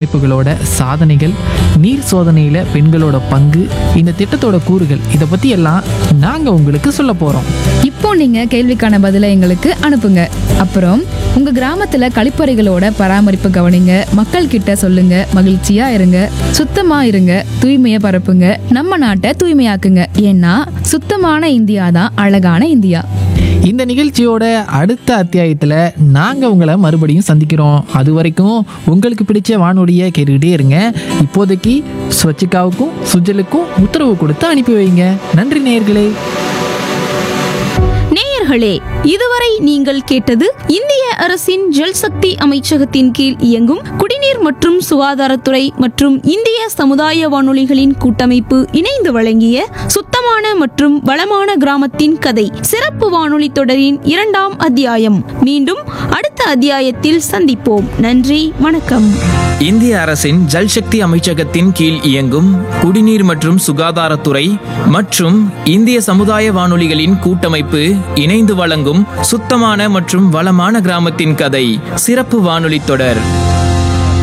அமைப்புகளோட சாதனைகள் நீர் சோதனையில் பெண்களோட பங்கு இந்த திட்டத்தோட கூறுகள் இதை பற்றி எல்லாம் நாங்கள் உங்களுக்கு சொல்ல போகிறோம் இப்போ நீங்க கேள்விக்கான பதிலை எங்களுக்கு அனுப்புங்க அப்புறம் உங்க கிராமத்துல கழிப்பறைகளோட பராமரிப்பு கவனிங்க மக்கள் கிட்ட சொல்லுங்க மகிழ்ச்சியா இருங்க சுத்தமா இருங்க தூய்மையை பரப்புங்க நம்ம நாட்டை தூய்மையாக்குங்க ஏன்னா சுத்தமான இந்தியா தான் அழகான இந்தியா இந்த நிகழ்ச்சியோட அடுத்த அத்தியாயத்தில் நாங்கள் உங்களை மறுபடியும் சந்திக்கிறோம் அது வரைக்கும் உங்களுக்கு பிடிச்ச வானொலியை கேட்டுக்கிட்டே இருங்க இப்போதைக்கு ஸ்வச்சிகாவுக்கும் சுஜலுக்கும் உத்தரவு கொடுத்து அனுப்பி வைங்க நன்றி நேயர்களே நேயர்களே இதுவரை நீங்கள் கேட்டது இந்திய அரசின் ஜல் சக்தி அமைச்சகத்தின் கீழ் இயங்கும் குடிநீர் மற்றும் சுகாதாரத்துறை மற்றும் இந்திய சமுதாய வானொலிகளின் கூட்டமைப்பு இணைந்து வழங்கிய சுத்தமான மற்றும் வளமான கிராமத்தின் கதை சிறப்பு வானொலி தொடரின் இரண்டாம் அத்தியாயம் மீண்டும் அடுத்த அத்தியாயத்தில் சந்திப்போம் நன்றி வணக்கம் இந்திய அரசின் ஜல் சக்தி அமைச்சகத்தின் கீழ் இயங்கும் குடிநீர் மற்றும் சுகாதாரத்துறை மற்றும் இந்திய சமுதாய வானொலிகளின் கூட்டமைப்பு இணைந்து வழங்கும் சுத்தமான மற்றும் வளமான கிராமத்தின் கதை சிறப்பு வானொலி தொடர்